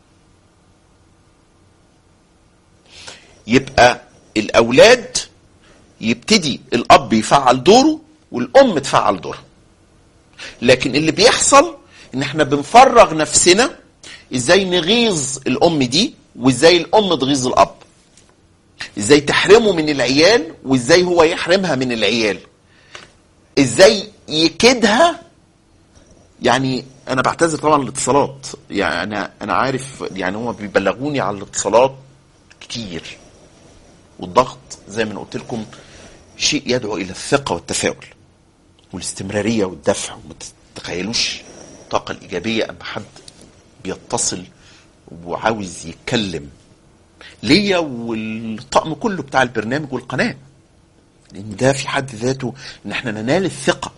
يبقى الاولاد يبتدي الاب يفعل دوره والام تفعل دورها لكن اللي بيحصل ان احنا بنفرغ نفسنا ازاي نغيظ الام دي وازاي الام تغيظ الاب ازاي تحرمه من العيال وازاي هو يحرمها من العيال ازاي يكيدها يعني انا بعتذر طبعا الاتصالات يعني انا انا عارف يعني هم بيبلغوني على الاتصالات كتير والضغط زي ما أنا قلت لكم شيء يدعو الى الثقه والتفاؤل والاستمراريه والدفع وما تتخيلوش الطاقه الايجابيه اما حد بيتصل وعاوز يتكلم ليا والطقم كله بتاع البرنامج والقناه لان ده في حد ذاته ان احنا ننال الثقه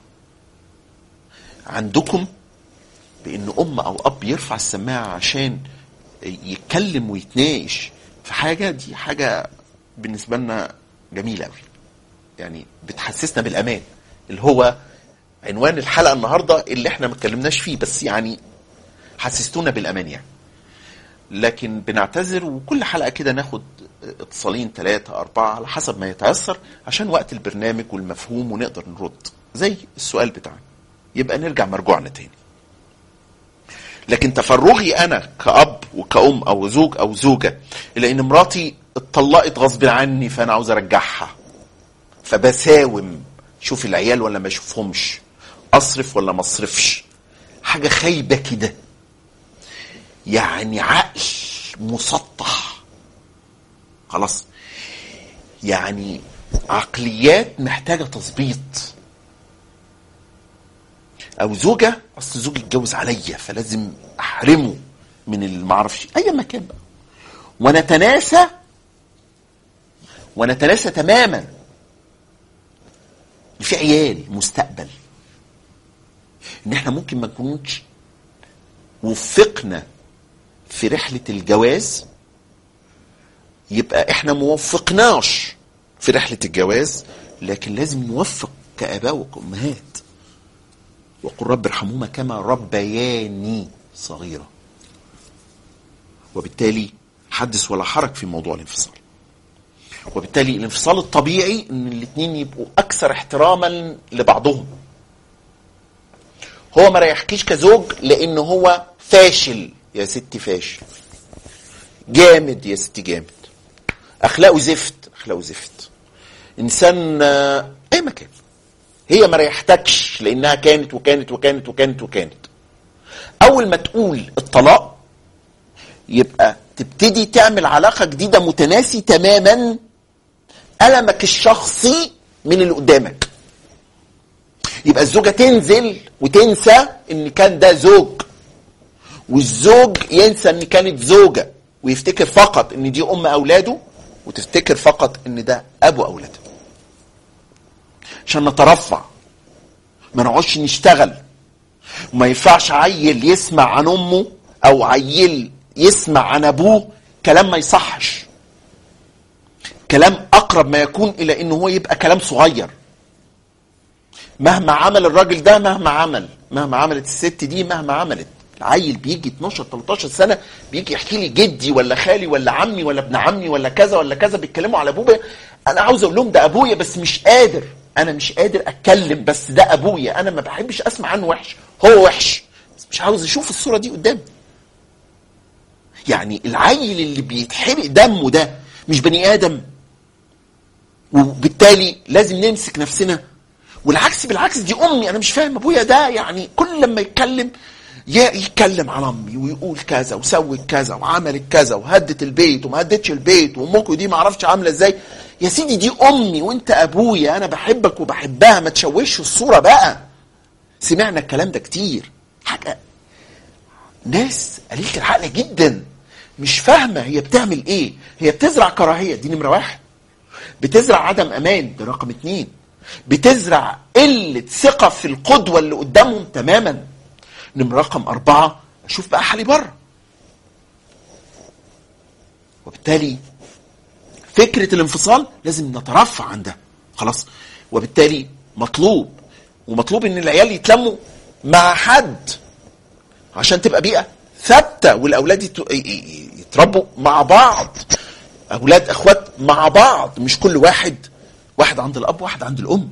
عندكم بان ام او اب يرفع السماعه عشان يتكلم ويتناقش في حاجه دي حاجه بالنسبه لنا جميله قوي يعني بتحسسنا بالامان اللي هو عنوان الحلقه النهارده اللي احنا ما اتكلمناش فيه بس يعني حسستونا بالامان يعني لكن بنعتذر وكل حلقه كده ناخد اتصالين ثلاثة أربعة على حسب ما يتيسر عشان وقت البرنامج والمفهوم ونقدر نرد زي السؤال بتاعنا يبقى نرجع مرجوعنا تاني لكن تفرغي أنا كأب وكأم أو زوج أو زوجة إلى إن مراتي اتطلقت غصب عني فأنا عاوز أرجعها فبساوم شوف العيال ولا ما اشوفهمش اصرف ولا ما اصرفش حاجه خايبه كده يعني عقل مسطح خلاص يعني عقليات محتاجه تظبيط او زوجه اصل زوجي اتجوز عليا فلازم احرمه من المعرفش اي مكان بقى ونتناسى ونتناسى تماما في عيال مستقبل ان احنا ممكن ما نكونش وفقنا في رحلة الجواز يبقى احنا موفقناش في رحلة الجواز لكن لازم نوفق كآباء وكأمهات وقل رب ارحمهما كما ربياني صغيرة وبالتالي حدث ولا حرج في موضوع الانفصال وبالتالي الانفصال الطبيعي ان الاثنين يبقوا اكثر احتراما لبعضهم هو ما ريحكيش كزوج لان هو فاشل يا ستي فاشل جامد يا ستي جامد اخلاقه زفت اخلاقه زفت انسان آه، اي مكان هي ما ريحتكش لانها كانت وكانت وكانت وكانت وكانت اول ما تقول الطلاق يبقى تبتدي تعمل علاقه جديده متناسي تماما ألمك الشخصي من اللي قدامك يبقى الزوجة تنزل وتنسى ان كان ده زوج والزوج ينسى ان كانت زوجة ويفتكر فقط ان دي ام اولاده وتفتكر فقط ان ده ابو اولاده عشان نترفع ما نقعدش نشتغل وما ينفعش عيل يسمع عن امه او عيل يسمع عن ابوه كلام ما يصحش كلام اقرب ما يكون الى انه هو يبقى كلام صغير مهما عمل الراجل ده مهما عمل مهما عملت الست دي مهما عملت العيل بيجي 12 13 سنه بيجي يحكي لي جدي ولا خالي ولا عمي ولا ابن عمي ولا كذا ولا كذا بيتكلموا على ابويا انا عاوز اقول لهم ده ابويا بس مش قادر انا مش قادر اتكلم بس ده ابويا انا ما بحبش اسمع عنه وحش هو وحش بس مش عاوز اشوف الصوره دي قدامي يعني العيل اللي بيتحرق دمه ده مش بني ادم وبالتالي لازم نمسك نفسنا والعكس بالعكس دي امي انا مش فاهم ابويا ده يعني كل لما يتكلم ي- يتكلم على امي ويقول كذا وسوت كذا وعملت كذا وهدت البيت وما هدتش البيت وامكم دي ما اعرفش عامله ازاي يا سيدي دي امي وانت ابويا انا بحبك وبحبها ما تشوش الصوره بقى سمعنا الكلام ده كتير حاجه ناس قليله العقل جدا مش فاهمه هي بتعمل ايه هي بتزرع كراهيه دي نمره واحد بتزرع عدم امان ده رقم اتنين بتزرع قلة ثقة في القدوة اللي قدامهم تماما نمرة رقم أربعة أشوف بقى حالي بره وبالتالي فكرة الانفصال لازم نترفع عن ده خلاص وبالتالي مطلوب ومطلوب ان العيال يتلموا مع حد عشان تبقى بيئة ثابتة والأولاد يت- ي- ي- يتربوا مع بعض أولاد أخوات مع بعض مش كل واحد واحد عند الأب واحد عند الأم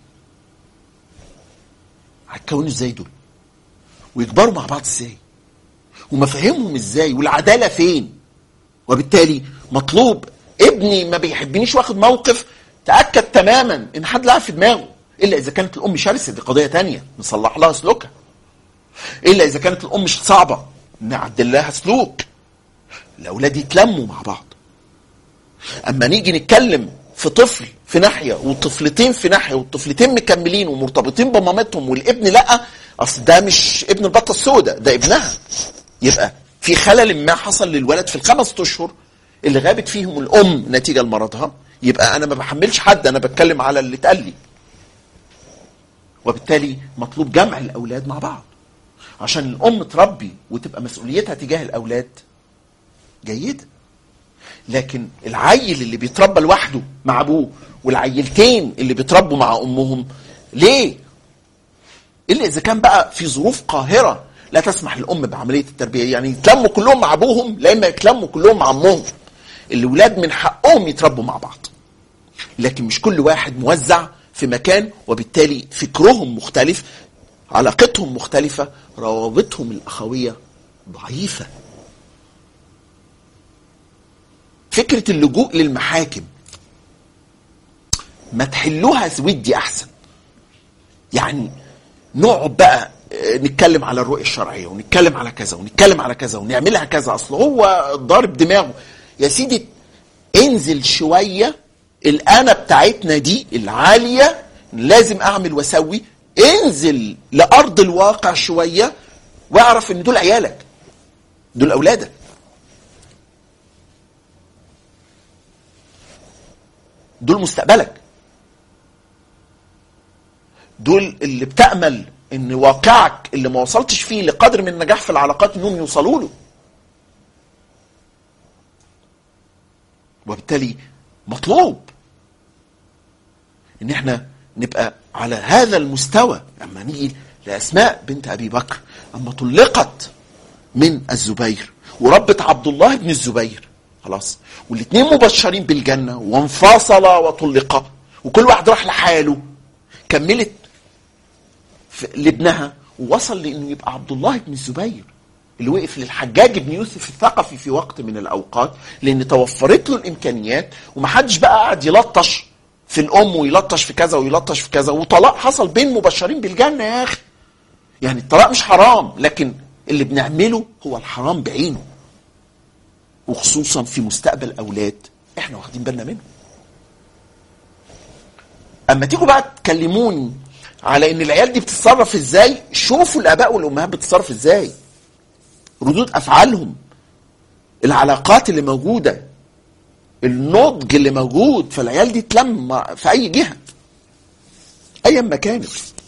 هتكونوا ازاي دول ويكبروا مع بعض ازاي ومفاهيمهم ازاي والعدالة فين وبالتالي مطلوب ابني ما بيحبنيش واخد موقف تأكد تماما ان حد لعب في دماغه الا اذا كانت الام شرسة دي قضية تانية نصلح لها سلوكها الا اذا كانت الام مش صعبة نعدل لها سلوك الاولاد يتلموا مع بعض اما نيجي نتكلم في طفل في ناحيه وطفلتين في ناحيه والطفلتين مكملين ومرتبطين بمامتهم والابن لا اصل ده مش ابن البطه السوداء ده ابنها يبقى في خلل ما حصل للولد في الخمس اشهر اللي غابت فيهم الام نتيجه لمرضها يبقى انا ما بحملش حد انا بتكلم على اللي اتقال لي وبالتالي مطلوب جمع الاولاد مع بعض عشان الام تربي وتبقى مسؤوليتها تجاه الاولاد جيده لكن العيل اللي بيتربى لوحده مع ابوه والعيلتين اللي بيتربوا مع امهم ليه الا اذا كان بقى في ظروف قاهره لا تسمح للام بعمليه التربيه يعني يتلموا كلهم مع ابوهم لا اما يتلموا كلهم مع امهم الاولاد من حقهم يتربوا مع بعض لكن مش كل واحد موزع في مكان وبالتالي فكرهم مختلف علاقتهم مختلفه روابطهم الاخويه ضعيفه فكره اللجوء للمحاكم ما تحلوها ودي احسن يعني نقعد بقى آه، نتكلم على الرؤيه الشرعيه ونتكلم على كذا ونتكلم على كذا ونعملها كذا اصل هو ضارب دماغه يا سيدي انزل شويه الانا بتاعتنا دي العاليه لازم اعمل واسوي انزل لارض الواقع شويه واعرف ان دول عيالك دول اولادك دول مستقبلك دول اللي بتأمل ان واقعك اللي ما وصلتش فيه لقدر من النجاح في العلاقات انهم يوصلوا له وبالتالي مطلوب ان احنا نبقى على هذا المستوى لما نيجي لاسماء بنت ابي بكر اما طلقت من الزبير وربت عبد الله بن الزبير خلاص والاثنين مبشرين بالجنه وانفصلا وطلقا وكل واحد راح لحاله كملت في- لابنها ووصل لانه يبقى عبد الله بن الزبير اللي وقف للحجاج بن يوسف الثقفي في وقت من الاوقات لان توفرت له الامكانيات ومحدش بقى قاعد يلطش في الام ويلطش في كذا ويلطش في كذا وطلاق حصل بين مبشرين بالجنه يا اخي يعني الطلاق مش حرام لكن اللي بنعمله هو الحرام بعينه وخصوصا في مستقبل اولاد احنا واخدين بالنا منه اما تيجوا بقى تكلموني على ان العيال دي بتتصرف ازاي شوفوا الاباء والامهات بتتصرف ازاي ردود افعالهم العلاقات اللي موجوده النضج اللي موجود فالعيال دي تلم مع- في اي جهه ايا ما كانت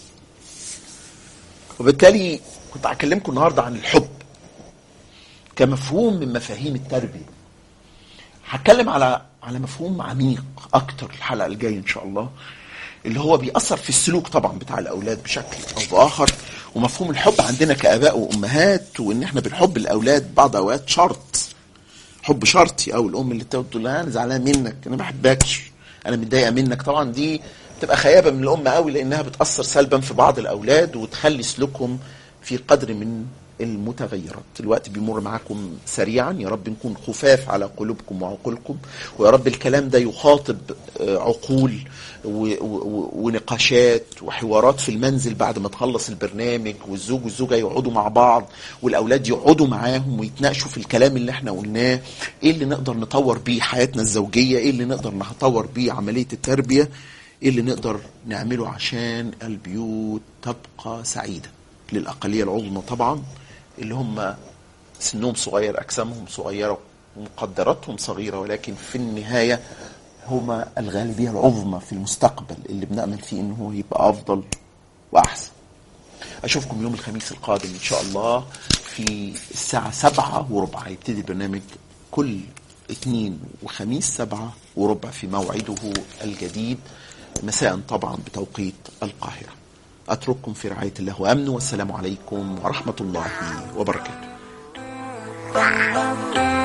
وبالتالي كنت هكلمكم النهارده عن الحب كمفهوم من مفاهيم التربيه هتكلم على على مفهوم عميق اكتر الحلقه الجايه ان شاء الله اللي هو بيأثر في السلوك طبعا بتاع الاولاد بشكل او باخر ومفهوم الحب عندنا كاباء وامهات وان احنا بنحب الاولاد بعض اوقات شرط حب شرطي او الام اللي تقول لها انا زعلان منك انا ما بحبكش انا متضايقه منك طبعا دي بتبقى خيابه من الام قوي لانها بتاثر سلبا في بعض الاولاد وتخلي سلوكهم في قدر من المتغيرات الوقت بيمر معاكم سريعا يا رب نكون خفاف على قلوبكم وعقولكم ويا رب الكلام ده يخاطب آه، عقول و- و- ونقاشات وحوارات في المنزل بعد ما تخلص البرنامج والزوج والزوجة يقعدوا مع بعض والأولاد يقعدوا معاهم ويتناقشوا في الكلام اللي احنا قلناه ايه اللي نقدر نطور بيه حياتنا الزوجية ايه اللي نقدر نطور بيه عملية التربية ايه اللي نقدر نعمله عشان البيوت تبقى سعيدة للأقلية العظمى طبعا اللي هم سنهم صغير أجسامهم صغيرة ومقدراتهم صغيرة ولكن في النهاية هما الغالبية العظمى في المستقبل اللي بنأمل فيه إنه هو يبقى أفضل وأحسن أشوفكم يوم الخميس القادم إن شاء الله في الساعة سبعة وربع يبتدي البرنامج كل اثنين وخميس سبعة وربع في موعده الجديد مساء طبعا بتوقيت القاهرة أترككم في رعاية الله وأمنه والسلام عليكم ورحمة الله وبركاته